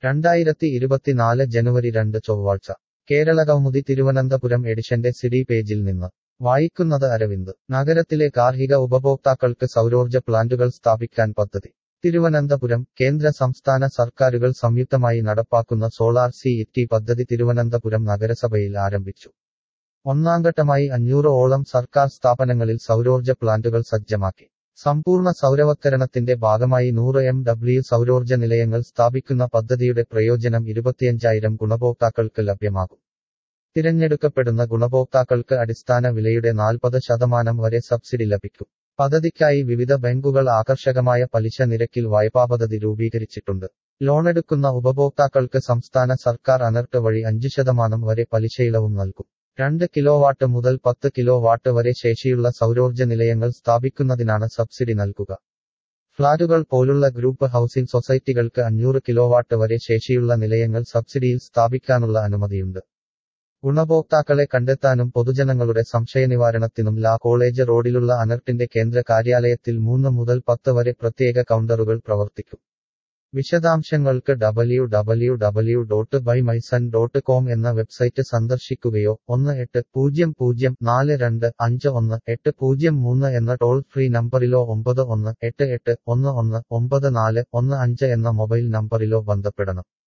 രണ്ടായിരത്തി ഇരുപത്തിനാല് ജനുവരി രണ്ട് ചൊവ്വാഴ്ച കേരളകൗമുദി തിരുവനന്തപുരം എഡിഷന്റെ സിഡി പേജിൽ നിന്ന് വായിക്കുന്നത് അരവിന്ദ് നഗരത്തിലെ ഗാർഹിക ഉപഭോക്താക്കൾക്ക് സൗരോർജ്ജ പ്ലാന്റുകൾ സ്ഥാപിക്കാൻ പദ്ധതി തിരുവനന്തപുരം കേന്ദ്ര സംസ്ഥാന സർക്കാരുകൾ സംയുക്തമായി നടപ്പാക്കുന്ന സോളാർ സി ഇറ്റി പദ്ധതി തിരുവനന്തപുരം നഗരസഭയിൽ ആരംഭിച്ചു ഒന്നാംഘട്ടമായി അഞ്ഞൂറ് ഓളം സർക്കാർ സ്ഥാപനങ്ങളിൽ സൗരോർജ്ജ പ്ലാന്റുകൾ സജ്ജമാക്കി സമ്പൂർണ്ണ സൗരവത്കരണത്തിന്റെ ഭാഗമായി നൂറ് എം ഡബ്ല്യു സൗരോർജ്ജ നിലയങ്ങൾ സ്ഥാപിക്കുന്ന പദ്ധതിയുടെ പ്രയോജനം ഇരുപത്തിയഞ്ചായിരം ഗുണഭോക്താക്കൾക്ക് ലഭ്യമാകും തിരഞ്ഞെടുക്കപ്പെടുന്ന ഗുണഭോക്താക്കൾക്ക് അടിസ്ഥാന വിലയുടെ നാൽപ്പത് ശതമാനം വരെ സബ്സിഡി ലഭിക്കും പദ്ധതിക്കായി വിവിധ ബാങ്കുകൾ ആകർഷകമായ പലിശ നിരക്കിൽ വായ്പാ പദ്ധതി രൂപീകരിച്ചിട്ടുണ്ട് ലോണെടുക്കുന്ന ഉപഭോക്താക്കൾക്ക് സംസ്ഥാന സർക്കാർ അനർട്ട് വഴി അഞ്ചു ശതമാനം വരെ പലിശയിളവും നൽകും രണ്ട് കിലോവാട്ട് മുതൽ പത്ത് കിലോ വാട്ട് വരെ ശേഷിയുള്ള സൗരോർജ്ജ നിലയങ്ങൾ സ്ഥാപിക്കുന്നതിനാണ് സബ്സിഡി നൽകുക ഫ്ളാറ്റുകൾ പോലുള്ള ഗ്രൂപ്പ് ഹൌസിംഗ് സൊസൈറ്റികൾക്ക് അഞ്ഞൂറ് കിലോവാട്ട് വരെ ശേഷിയുള്ള നിലയങ്ങൾ സബ്സിഡിയിൽ സ്ഥാപിക്കാനുള്ള അനുമതിയുണ്ട് ഗുണഭോക്താക്കളെ കണ്ടെത്താനും പൊതുജനങ്ങളുടെ സംശയനിവാരണത്തിനും ലാ കോളേജ് റോഡിലുള്ള അനർട്ടിന്റെ കേന്ദ്ര കാര്യാലയത്തിൽ മൂന്ന് മുതൽ പത്ത് വരെ പ്രത്യേക കൗണ്ടറുകൾ പ്രവർത്തിക്കും വിശദാംശങ്ങൾക്ക് ഡബ്ല്യു ഡബ്ല്യു ഡബ്ല്യു ഡോട്ട് ബൈ മൈസൺ ഡോട്ട് കോം എന്ന വെബ്സൈറ്റ് സന്ദർശിക്കുകയോ ഒന്ന് എട്ട് പൂജ്യം പൂജ്യം നാല് രണ്ട് അഞ്ച് ഒന്ന് എട്ട് പൂജ്യം മൂന്ന് എന്ന ടോൾ ഫ്രീ നമ്പറിലോ ഒമ്പത് ഒന്ന് എട്ട് എട്ട് ഒന്ന് ഒന്ന് ഒമ്പത് നാല് ഒന്ന് അഞ്ച് എന്ന മൊബൈൽ നമ്പറിലോ ബന്ധപ്പെടണം